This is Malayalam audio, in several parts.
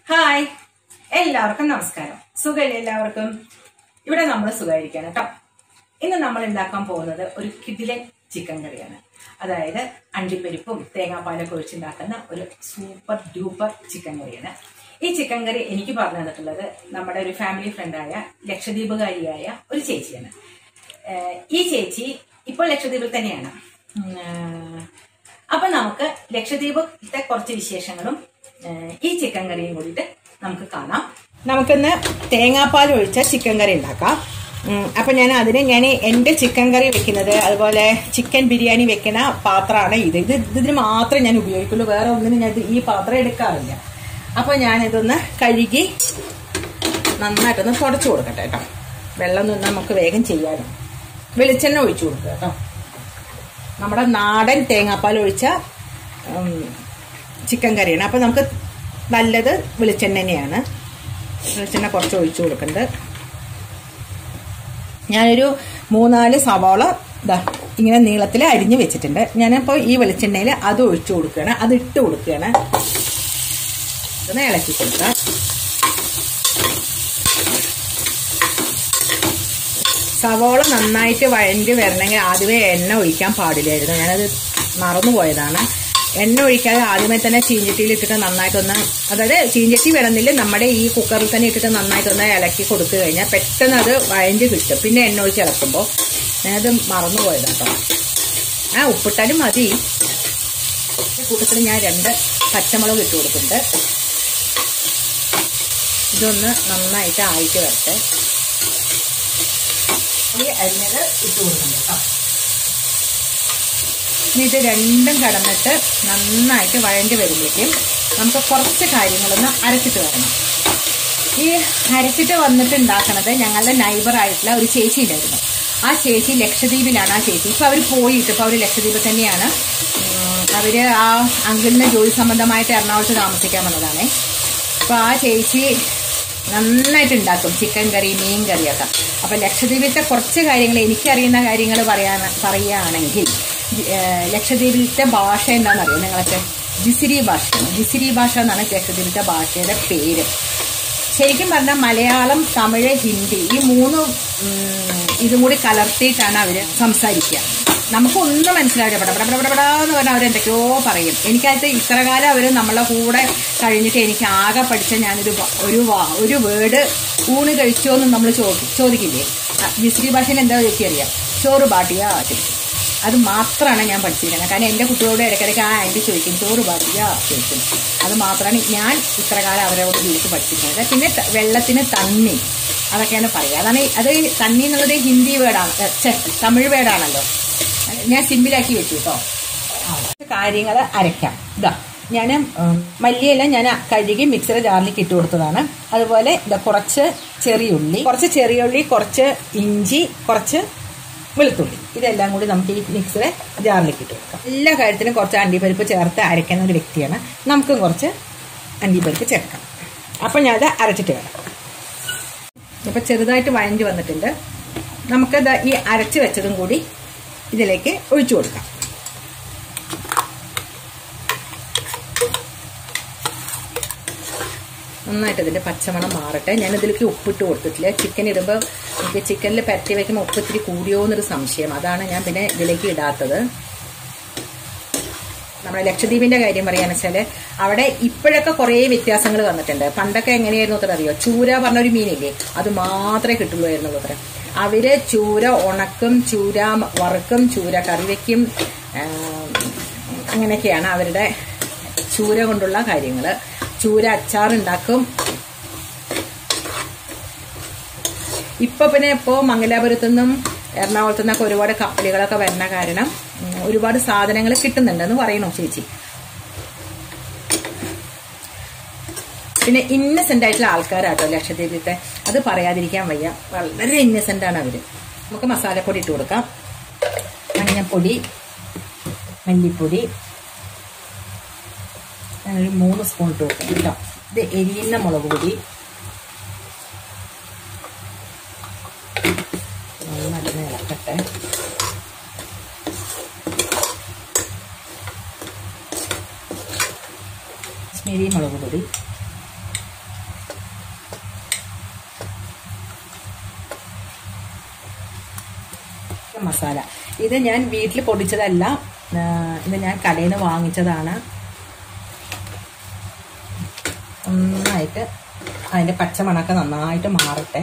ഹായ് എല്ലാവർക്കും നമസ്കാരം സുഖമില്ല എല്ലാവർക്കും ഇവിടെ നമ്മൾ സുഖമായിരിക്കണം കേട്ടോ ഇന്ന് നമ്മൾ ഉണ്ടാക്കാൻ പോകുന്നത് ഒരു കിഡിലൻ ചിക്കൻ കറിയാണ് അതായത് അണ്ടിപ്പരിപ്പും തേങ്ങാപ്പാലൊക്കെ ഒഴിച്ചുണ്ടാക്കുന്ന ഒരു സൂപ്പർ ഡ്യൂപ്പർ ചിക്കൻ കറിയാണ് ഈ ചിക്കൻ കറി എനിക്ക് പറഞ്ഞു തന്നിട്ടുള്ളത് നമ്മുടെ ഒരു ഫാമിലി ഫ്രണ്ടായ ലക്ഷദ്വീപുകാരിയായ ഒരു ചേച്ചിയാണ് ഏഹ് ഈ ചേച്ചി ഇപ്പോൾ ലക്ഷദ്വീപിൽ തന്നെയാണ് ഉം, ഏഹ് അപ്പൊ നമുക്ക് ലക്ഷദ്വീപത്തെ കുറച്ച് വിശേഷങ്ങളും ഏഹ് ഈ ചിക്കൻ കറിയും കൂടിയിട്ട് നമുക്ക് കാണാം നമുക്കിന്ന് തേങ്ങാപ്പാൽ ഒഴിച്ച ചിക്കൻ കറി ഉണ്ടാക്കാം ഉം, അപ്പൊ ഞാൻ അതിന് ഞാൻ എന്റെ ചിക്കൻ കറി വെക്കുന്നത് അതുപോലെ ചിക്കൻ ബിരിയാണി വെക്കുന്ന പാത്രമാണ് ഇത് ഇത് ഇതിന് മാത്രമേ ഞാൻ ഉപയോഗിക്കുള്ളൂ വേറെ ഒന്നിനും ഞാൻ ഇത് ഈ പാത്രം എടുക്കാറില്ല അപ്പൊ ഞാൻ ഇതൊന്ന് കഴുകി നന്നായിട്ടൊന്ന് തുടച്ചു കൊടുക്കട്ടെ കേട്ടോ വെള്ളം നിന്ന് നമുക്ക് വേഗം ചെയ്യാനും വെളിച്ചെണ്ണ ഒഴിച്ചു കൊടുക്കുക കേട്ടോ നമ്മുടെ നാടൻ തേങ്ങാപ്പാൽ ഒഴിച്ച ഉം, ചിക്കൻ കറിയാണ് അപ്പം നമുക്ക് നല്ലത് വെളിച്ചെണ്ണ തന്നെയാണ് വെളിച്ചെണ്ണ കുറച്ച് ഒഴിച്ചു കൊടുക്കുന്നുണ്ട് ഞാനൊരു മൂന്നാല് സവാള ഇതാ ഇങ്ങനെ നീളത്തിൽ അരിഞ്ഞ് വെച്ചിട്ടുണ്ട് ഞാനപ്പോൾ ഈ വെളിച്ചെണ്ണയിൽ അത് ഒഴിച്ചു കൊടുക്കുകയാണ് അത് ഇട്ട് കൊടുക്കുകയാണ് ഒന്ന് ഇളക്കി കൊടുക്കാം സവോള നന്നായിട്ട് വഴണ്ടി വരണമെങ്കിൽ ആദ്യമേ എണ്ണ ഒഴിക്കാൻ പാടില്ലായിരുന്നു ഞാനത് മറന്നു പോയതാണ് എണ്ണ ഒഴിക്കാതെ ആദ്യമേ തന്നെ ചീഞ്ചട്ടിയിൽ ഇട്ടിട്ട് നന്നായിട്ടൊന്ന് അതായത് ചീഞ്ചട്ടി വേണമെന്നില്ല നമ്മുടെ ഈ കുക്കറിൽ തന്നെ ഇട്ടിട്ട് നന്നായിട്ടൊന്ന് ഇളക്കി കൊടുത്തു കഴിഞ്ഞാൽ പെട്ടെന്ന് അത് വഴണ്ടി കിട്ടും പിന്നെ എണ്ണ ഒഴിച്ച് ഇളക്കുമ്പോൾ ഞാനത് മറന്നു പോയതാണ് കേട്ടോ ആ ഉപ്പിട്ടാലും മതി ഈ കൂട്ടത്തിൽ ഞാൻ രണ്ട് പച്ചമുളക് ഇട്ട് കൊടുക്കുന്നുണ്ട് ഇതൊന്ന് നന്നായിട്ട് ആയിട്ട് വരട്ടെ ഈ അരിഞ്ഞത് ഇട്ട് കൊടുക്കുന്നുണ്ട് കേട്ടോ ഇനി ഇത് രണ്ടും കടന്നിട്ട് നന്നായിട്ട് വഴണ്ടി വരുമ്പോഴേക്കും നമുക്ക് കുറച്ച് കാര്യങ്ങളൊന്ന് അരച്ചിട്ട് വരണം ഈ അരച്ചിട്ട് വന്നിട്ട് ഉണ്ടാക്കണത് ഞങ്ങളുടെ നൈബർ ആയിട്ടുള്ള ഒരു ചേച്ചി ഉണ്ടായിരുന്നു ആ ചേച്ചി ലക്ഷദ്വീപിലാണ് ആ ചേച്ചി ഇപ്പൊ അവർ പോയിട്ട് ഇപ്പൊ അവർ ലക്ഷദ്വീപിൽ തന്നെയാണ് ഉം, അവര് ആ അങ്കിളിന് ജോലി സംബന്ധമായിട്ട് എറണാകുളത്ത് താമസിക്കാൻ വന്നതാണേ അപ്പൊ ആ ചേച്ചി നന്നായിട്ട് ഉണ്ടാക്കും ചിക്കൻ കറി മീൻ കറിയൊക്കെ അപ്പൊ ലക്ഷദ്വീപിലത്തെ കുറച്ച് കാര്യങ്ങൾ എനിക്കറിയുന്ന കാര്യങ്ങൾ പറയാൻ പറയുകയാണെങ്കിൽ ഏഹ്, ലക്ഷദ്വീപിലത്തെ ഭാഷ എന്താണെന്നറിയോ നിങ്ങളൊക്കെ ജിസിരി ഭാഷ ജിസിരി ഭാഷ എന്നാണ് ലക്ഷദ്വീപിലത്തെ ഭാഷയുടെ പേര് ശരിക്കും പറഞ്ഞാൽ മലയാളം തമിഴ് ഹിന്ദി ഈ മൂന്ന് ഉം, ഇതും കൂടി കലർത്തിയിട്ടാണ് അവര് സംസാരിക്കുക നമുക്കൊന്നും മനസ്സിലാവില്ല പട പട പട പട പടാ എന്ന് പറഞ്ഞാൽ അവരെന്തൊക്കെയോ പറയും എനിക്കകത്ത് ഇത്ര കാലം അവർ നമ്മളെ കൂടെ കഴിഞ്ഞിട്ട് എനിക്ക് ആകെ പഠിച്ച ഞാനൊരു വ- ഒരു വാ- ഒരു വേർഡ് ഊണ് കഴിച്ചോ എന്ന് നമ്മൾ ചോദിക്കില്ലേ ജിസ്രി ഭാഷയിൽ എന്താ ചോദിക്കറിയാം ചോറ് ബാട്ടിയാ ചോദിക്കും അത് മാത്രമാണ് ഞാൻ പഠിച്ചിരിക്കുന്നത് കാരണം എൻ്റെ കുട്ടികളോട് ഇടയ്ക്കിടയ്ക്ക് ആ ആൻറ്റി ചോദിക്കും ചോറ് ബാട്ടിയാ ചോദിക്കും അത് മാത്രമാണ് ഞാൻ ഇത്ര കാലം അവരോട് ജീവിച്ച് പഠിച്ചിരിക്കുന്നത് പിന്നെ ത- വെള്ളത്തിന് തണ്ണി അതൊക്കെയാണ് പറയുക അതാണ് ഈ- അത് തണ്ണി എന്നുള്ളത് ഹിന്ദി വേർഡാണ് ഏ, ഛെ, തമിഴ് വേർഡാണല്ലോ ഞാൻ സിമ്പിളാക്കി വെച്ചു കേട്ടോ കാര്യങ്ങൾ അരയ്ക്കാം ഇതാ ഞാൻ മല്ലിയില ഞാൻ കഴുകി മിക്സർ ജാറിലേക്ക് ഇട്ട് കൊടുത്തതാണ് അതുപോലെ ഇതാ കുറച്ച് ചെറിയുള്ളി കുറച്ച് ചെറിയുള്ളി കുറച്ച് ഇഞ്ചി കുറച്ച് വെളുത്തുള്ളി ഇതെല്ലാം കൂടി നമുക്ക് ഈ മിക്സറെ ജാറിലേക്ക് ഇട്ട് കൊടുക്കാം എല്ലാ കാര്യത്തിനും കുറച്ച് അണ്ടിപ്പരിപ്പ് ചേർത്ത് അരയ്ക്കുന്ന ഒരു വ്യക്തിയാണ് നമുക്കും കുറച്ച് അണ്ടിപ്പരിപ്പ് ചേർക്കാം അപ്പം ഞാൻ അത് അരച്ചിട്ട് വരാം ഇപ്പം ചെറുതായിട്ട് വഴഞ്ഞു വന്നിട്ടുണ്ട് നമുക്കത് ഈ അരച്ച് വെച്ചതും കൂടി ഇതിലേക്ക് ഒഴിച്ചു കൊടുക്കാം നന്നായിട്ട് ഇതിന്റെ പച്ചമണം മാറട്ടെ ഞാൻ ഇതിലേക്ക് ഉപ്പിട്ട് കൊടുത്തിട്ടില്ല ചിക്കൻ ഇടുമ്പോൾ എനിക്ക് ചിക്കനിൽ പരത്തി വെക്കുമ്പോൾ ഉപ്പ് ഇത്തിരി കൂടിയോ എന്നൊരു സംശയം അതാണ് ഞാൻ പിന്നെ ഇതിലേക്ക് ഇടാത്തത് നമ്മുടെ ലക്ഷദ്വീപിന്റെ കാര്യം പറയാന്ന് വെച്ചാല് അവിടെ ഇപ്പോഴൊക്കെ കുറേ വ്യത്യാസങ്ങൾ വന്നിട്ടുണ്ട് പണ്ടൊക്കെ എങ്ങനെയായിരുന്നു അത്ര അറിയോ ചൂര പറഞ്ഞൊരു മീനില്ലേ അത് മാത്രമേ കിട്ടുള്ളൂ അത്ര അവര് ചൂര ഉണക്കും ചൂര വറുക്കും ചൂര കറി വെക്കും ആ, അങ്ങനെയൊക്കെയാണ് അവരുടെ ചൂര കൊണ്ടുള്ള കാര്യങ്ങള് ചൂര അച്ചാറുണ്ടാക്കും ഇപ്പൊ പിന്നെ ഇപ്പോ മംഗലാപുരത്തു നിന്നും എറണാകുളത്തു നിന്നൊക്കെ ഒരുപാട് കപ്പലുകളൊക്കെ വരുന്ന കാരണം ഉം, ഒരുപാട് സാധനങ്ങൾ കിട്ടുന്നുണ്ടെന്ന് പറയണു ചേച്ചി പിന്നെ ഇന്നസെന്റ് ആയിട്ടുള്ള ആൾക്കാരാട്ടോ ലക്ഷദ്വീപിലത്തെ അത് പറയാതിരിക്കാൻ വയ്യ വളരെ ഇന്നസെന്റ് ആണ് അവര് നമുക്ക് മസാലപ്പൊടി ഇട്ട് കൊടുക്കാം മഞ്ഞപ്പൊടി മല്ലിപ്പൊടി ഞാനൊരു മൂന്ന് സ്പൂൺ ഇട്ട് കൊടുക്കാം കേട്ടോ ഇത് എരിയുന്ന മുളക് പൊടി നന്നായിട്ട് ഇളക്കട്ടെ കാശ്മീരി മുളക് പൊടി മസാല ഇത് ഞാൻ വീട്ടിൽ പൊടിച്ചതല്ല ആ, ഇത് ഞാൻ കടയിൽ നിന്ന് വാങ്ങിച്ചതാണ് നന്നായിട്ട് അതിൻ്റെ പച്ചമണക്ക നന്നായിട്ട് മാറട്ടെ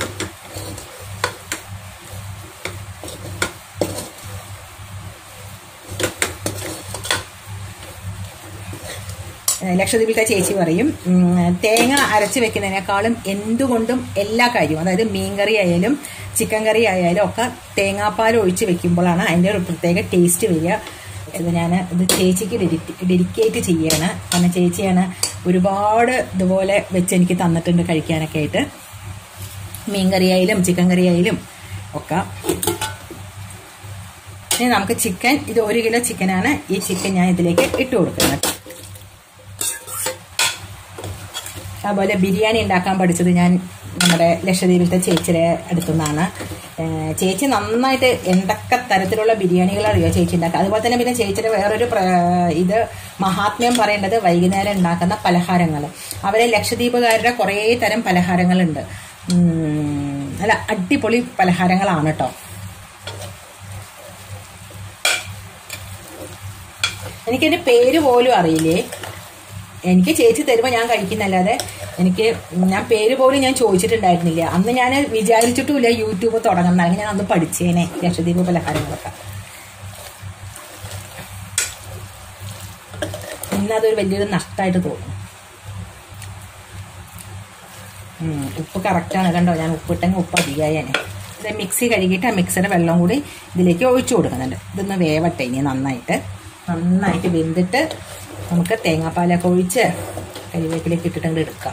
ഏഹ് ലക്ഷദ്വീപിലത്തെ ചേച്ചി പറയും ഉം, തേങ്ങ അരച്ച് വെക്കുന്നതിനേക്കാളും എന്തുകൊണ്ടും എല്ലാ കാര്യവും അതായത് മീൻകറി ആയാലും ചിക്കൻ കറി ആയാലും ഒക്കെ തേങ്ങാപ്പാൽ ഒഴിച്ച് വെക്കുമ്പോഴാണ് അതിൻ്റെ ഒരു പ്രത്യേക ടേസ്റ്റ് വരിക ഇത് ഞാൻ ഇത് ചേച്ചിക്ക് ഡെഡിക്കേറ്റ് ചെയ്യാണ് കാരണം ചേച്ചിയാണ് ഒരുപാട് ഇതുപോലെ വെച്ച് എനിക്ക് തന്നിട്ടുണ്ട് കഴിക്കാനൊക്കെ ആയിട്ട് മീൻകറി ആയാലും ചിക്കൻ കറി ആയാലും ഒക്കെ ഇനി നമുക്ക് ചിക്കൻ ഇത് ഒരു കിലോ ചിക്കനാണ് ഈ ചിക്കൻ ഞാൻ ഇതിലേക്ക് ഇട്ട് കൊടുക്കുന്നത് അതുപോലെ ബിരിയാണി ഉണ്ടാക്കാൻ പഠിച്ചത് ഞാൻ നമ്മുടെ ലക്ഷദ്വീപിലത്തെ ചേച്ചിയുടെ അടുത്തുനിന്നാണ് ഏഹ് ചേച്ചി നന്നായിട്ട് എന്തൊക്കെ തരത്തിലുള്ള ബിരിയാണികൾ അറിയോ ചേച്ചി ഉണ്ടാക്കുക അതുപോലെ തന്നെ പിന്നെ ചേച്ചിയുടെ വേറൊരു പ്ര- ഇത് മഹാത്മ്യം പറയേണ്ടത് വൈകുന്നേരം ഉണ്ടാക്കുന്ന പലഹാരങ്ങൾ അവരെ ലക്ഷദ്വീപുകാരുടെ കുറേ തരം പലഹാരങ്ങളുണ്ട് ഉം, നല്ല അടിപൊളി പലഹാരങ്ങളാണ് കേട്ടോ എനിക്കെന്റെ പേര് പോലും അറിയില്ലേ എനിക്ക് ചേച്ചി തരുമ്പോൾ ഞാൻ കഴിക്കുന്നല്ലാതെ എനിക്ക് ഞാൻ പേര് പോലും ഞാൻ ചോദിച്ചിട്ടുണ്ടായിരുന്നില്ല അന്ന് ഞാൻ വിചാരിച്ചിട്ടുമില്ല യൂട്യൂബ് തുടങ്ങണം അല്ലെങ്കിൽ ഞാൻ അന്ന് പഠിച്ചേനെ ലക്ഷദ്വീപ് പലഹാരങ്ങളൊക്കെ ഇന്നതൊരു വലിയൊരു നഷ്ടമായിട്ട് തോന്നുന്നു ഉം, ഉപ്പ് കറക്റ്റാണ് കണ്ടോ ഞാൻ ഉപ്പിട്ടെങ്കിൽ ഉപ്പ് അധികമായേനെ ഇത് മിക്സി കഴുകിയിട്ട് ആ മിക്സിയുടെ വെള്ളം കൂടി ഇതിലേക്ക് ഒഴിച്ചു കൊടുക്കുന്നുണ്ട് ഇതൊന്ന് വേവട്ടെ ഇനി നന്നായിട്ട് നന്നായിട്ട് വെന്തിട്ട് നമുക്ക് തേങ്ങാപ്പാലൊക്കെ ഒഴിച്ച് കരിവേപ്പിലേക്ക് ഇട്ടിട്ട് അങ്ങോട്ട് എടുക്കാം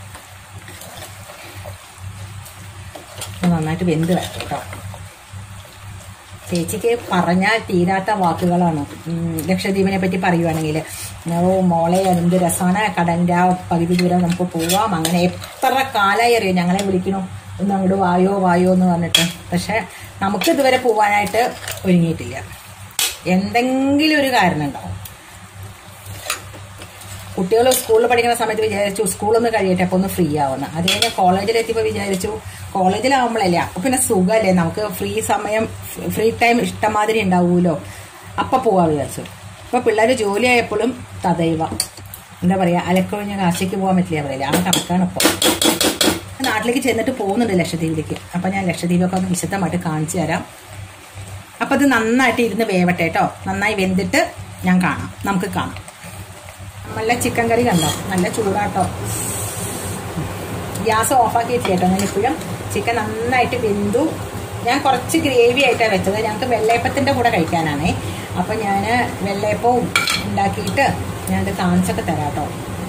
ഇത് നന്നായിട്ട് വെന്ത് വരണം കേട്ടോ ചേച്ചിക്ക് പറഞ്ഞാൽ തീരാത്ത വാക്കുകളാണ് ഉം, ലക്ഷദ്വീപിനെ പറ്റി പറയുവാണെങ്കിൽ ഓ മോളെ എന്ത് രസമാണ് കടലിൻ്റെ ആ പകുതി ദൂരം നമുക്ക് പോവാം അങ്ങനെ എത്ര കാലമായി അറിയോ ഞങ്ങളെ വിളിക്കണു ഒന്ന് അങ്ങോട്ട് വായോ വായോ എന്ന് പറഞ്ഞിട്ട് പക്ഷെ നമുക്ക് ഇതുവരെ പോവാനായിട്ട് ഒരുങ്ങിയിട്ടില്ല എന്തെങ്കിലും ഒരു കാരണം ഉണ്ടാവും കുട്ടികൾ സ്കൂളിൽ പഠിക്കുന്ന സമയത്ത് വിചാരിച്ചു സ്കൂളൊന്ന് കഴിയട്ടെ അപ്പോൾ ഒന്ന് ഫ്രീ ആവുന്നു അത് കഴിഞ്ഞ് കോളേജിലെത്തിയപ്പോൾ വിചാരിച്ചു കോളേജിലാവുമ്പോഴല്ലേ അപ്പൊ പിന്നെ സുഖമല്ലേ നമുക്ക് ഫ്രീ സമയം ഫ്രീ ടൈം ഇഷ്ടമാതിരി ഉണ്ടാവുമല്ലോ അപ്പൊ പോവാ വിചാരിച്ചു ഇപ്പൊ പിള്ളേർ ജോലി ആയപ്പോഴും തദൈവ എന്താ പറയാ അലക്കൊഴിഞ്ഞ കാശിക്ക് പോകാൻ പറ്റില്ല പറയില്ല ആ കണക്കാണ് ഇപ്പോൾ നാട്ടിലേക്ക് ചെന്നിട്ട് പോകുന്നുണ്ട് ലക്ഷദ്വീപിലേക്ക് അപ്പൊ ഞാൻ ലക്ഷദ്വീപൊക്കെ ഒന്ന് വിശദമായിട്ട് കാണിച്ചു തരാം അപ്പൊ ഇത് നന്നായിട്ട് ഇരുന്ന് വേവട്ടെ കേട്ടോ നന്നായി വെന്തിട്ട് ഞാൻ കാണാം നമുക്ക് കാണാം നല്ല ചിക്കൻ കറി കണ്ടോ നല്ല ചൂടാട്ടോ ഗ്യാസ് ഓഫാക്കിയിട്ടില്ല കേട്ടോ ഞാൻ ഇപ്പോഴും ചിക്കൻ നന്നായിട്ട് വെന്തു ഞാൻ കുറച്ച് ഗ്രേവി ആയിട്ടാണ് വെച്ചത് ഞങ്ങൾക്ക് വെള്ളയപ്പത്തിൻ്റെ കൂടെ കഴിക്കാനാണേ അപ്പം ഞാൻ വെള്ളയപ്പവും ഉണ്ടാക്കിയിട്ട് ഞാനത് കാണിച്ചൊക്കെ തരാം കേട്ടോ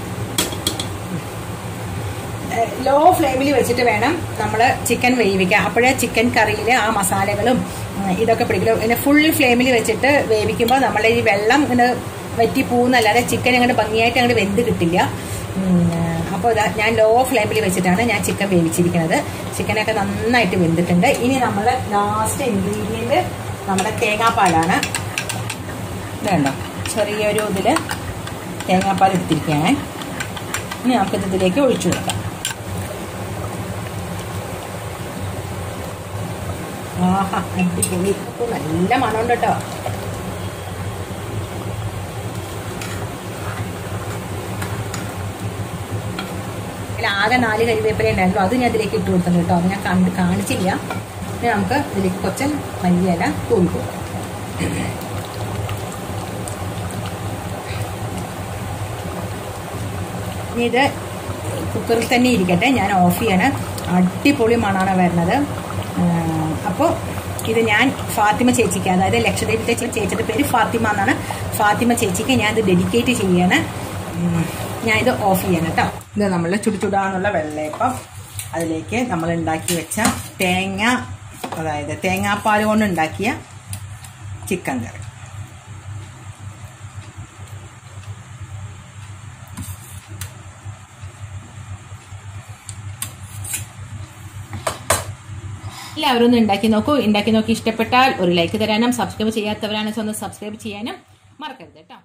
ലോ ഫ്ലെയിമിൽ വെച്ചിട്ട് വേണം നമ്മൾ ചിക്കൻ വേവിക്കാൻ അപ്പോഴേ ചിക്കൻ കറിയിൽ ആ മസാലകളും ഉം, ഇതൊക്കെ പിടിക്കും പിന്നെ ഫുൾ ഫ്ലെയിമിൽ വെച്ചിട്ട് വേവിക്കുമ്പോൾ നമ്മൾ ഈ വെള്ളം ഇങ്ങനെ വറ്റി പോകുന്നല്ലാതെ ചിക്കൻ അങ്ങോട്ട് ഭംഗിയായിട്ട് അങ്ങോട്ട് വെന്ത് കിട്ടില്ല അപ്പോൾ ഇതാ ഞാൻ ലോ ഫ്ലെയിമിൽ വെച്ചിട്ടാണ് ഞാൻ ചിക്കൻ വേവിച്ചിരിക്കുന്നത് ചിക്കനൊക്കെ നന്നായിട്ട് വെന്തിട്ടുണ്ട് ഇനി നമ്മൾ ലാസ്റ്റ് ഇൻഗ്രീഡിയൻറ്റ് നമ്മുടെ തേങ്ങാപ്പാലാണ് ഇത് കണ്ടോ ചെറിയൊരു ഇതിൽ തേങ്ങാപ്പാൽ എടുത്തിരിക്കുകയാണ് ഇനി നമുക്കിത് ഇതിലേക്ക് ഒഴിച്ചു കൊടുക്കാം ആഹാ അടിപൊളി ഇപ്പൊ നല്ല മണമുണ്ട് കേട്ടോ ഇതിൽ ആകെ നാല് കരിവേപ്പില ഉണ്ടായിരുന്നു അത് ഞാൻ ഇതിലേക്ക് ഇട്ട് കൊടുത്തിട്ടുണ്ട് കേട്ടോ അത് ഞാൻ കണ്ട് കാണിച്ചില്ല ഇനി നമുക്ക് ഇതിലേക്ക് കുറച്ച് മല്ലിയില തൂവി കൊടുക്കാം ഇനി ഇത് കുക്കറിൽ തന്നെ ഇരിക്കട്ടെ ഞാൻ ഓഫ് ചെയ്യാണ് അടിപൊളി മണാണ് വരുന്നത് അപ്പോൾ ഇത് ഞാൻ ഫാത്തിമ ചേച്ചിക്ക് അതായത് ലക്ഷദ്വീപിലെ ചേ- ചേച്ചിയുടെ പേര് ഫാത്തിമ എന്നാണ് ഫാത്തിമ ചേച്ചിക്ക് ഞാൻ ഇത് ഡെഡിക്കേറ്റ് ചെയ്യാണ് ഉം, ഞാൻ ഇത് ഓഫ് ചെയ്യണം കേട്ടോ ഇത് നമ്മൾ ചുടുചുടാന്നുള്ള വെള്ളയപ്പം അതിലേക്ക് നമ്മൾ ഉണ്ടാക്കി വെച്ച തേങ്ങ അതായത് തേങ്ങാപ്പാൽ കൊണ്ട് ഉണ്ടാക്കിയ ചിക്കൻ കറി എല്ലാവരും ഒന്ന് ഉണ്ടാക്കി നോക്കൂ ഉണ്ടാക്കി നോക്കി ഇഷ്ടപ്പെട്ടാൽ ഒരു ലൈക്ക് തരാനും സബ്സ്ക്രൈബ് ചെയ്യാത്തവരാണ് ഒന്ന് സബ്സ്ക്രൈബ് ചെയ്യാനും മറക്കരുത് കേട്ടോ